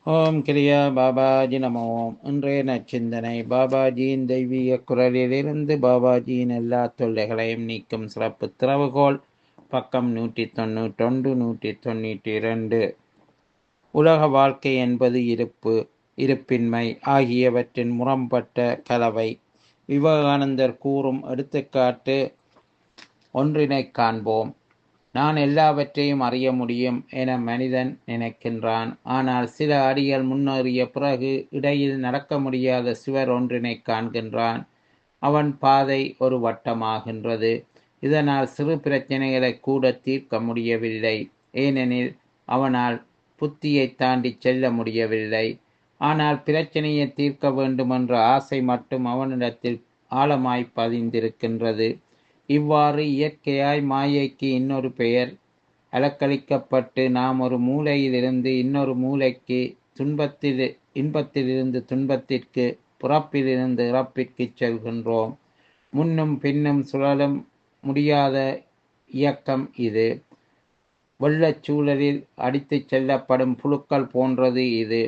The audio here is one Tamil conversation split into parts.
ஓம் கிரியா பாபாஜி நமோ ஓம் இன்றைய நச்சிந்தனை பாபாஜியின் தெய்வீக குரலிலிருந்து பாபாஜியின் எல்லா தொல்லைகளையும் நீக்கும் சிறப்பு திறவுகோல் பக்கம் நூற்றி தொண்ணூற்றொன்று நூற்றி தொண்ணூற்றி இரண்டு உலக வாழ்க்கை என்பது இருப்பு இருப்பின்மை ஆகியவற்றின் முரம்பட்ட கலவை விவேகானந்தர் கூறும் எடுத்துக்காட்டு ஒன்றினை காண்போம் நான் எல்லாவற்றையும் அறிய முடியும் என மனிதன் நினைக்கின்றான் ஆனால் சில அடிகள் முன்னேறிய பிறகு இடையில் நடக்க முடியாத சுவர் ஒன்றினை காண்கின்றான் அவன் பாதை ஒரு வட்டமாகின்றது இதனால் சிறு பிரச்சனைகளை கூட தீர்க்க முடியவில்லை ஏனெனில் அவனால் புத்தியை தாண்டி செல்ல முடியவில்லை ஆனால் பிரச்சனையை தீர்க்க வேண்டுமென்ற ஆசை மட்டும் அவனிடத்தில் ஆழமாய் பதிந்திருக்கின்றது இவ்வாறு இயற்கையாய் மாயைக்கு இன்னொரு பெயர் அலக்களிக்கப்பட்டு நாம் ஒரு மூலையிலிருந்து இன்னொரு மூலைக்கு துன்பத்தில் இன்பத்திலிருந்து துன்பத்திற்கு புறப்பிலிருந்து இறப்பிற்கு செல்கின்றோம் முன்னும் பின்னும் சுழலும் முடியாத இயக்கம் இது வெள்ளச் சூழலில் அடித்துச் செல்லப்படும் புழுக்கள் போன்றது இது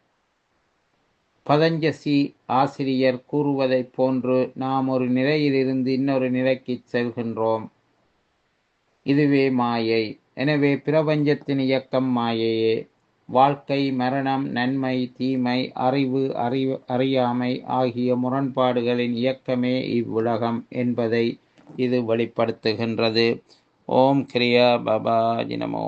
பதஞ்சசி ஆசிரியர் கூறுவதைப் போன்று நாம் ஒரு நிலையிலிருந்து இன்னொரு நிலைக்கு செல்கின்றோம் இதுவே மாயை எனவே பிரபஞ்சத்தின் இயக்கம் மாயையே வாழ்க்கை மரணம் நன்மை தீமை அறிவு அறிவு அறியாமை ஆகிய முரண்பாடுகளின் இயக்கமே இவ்வுலகம் என்பதை இது வெளிப்படுத்துகின்றது ஓம் கிரியா பாபா நமோ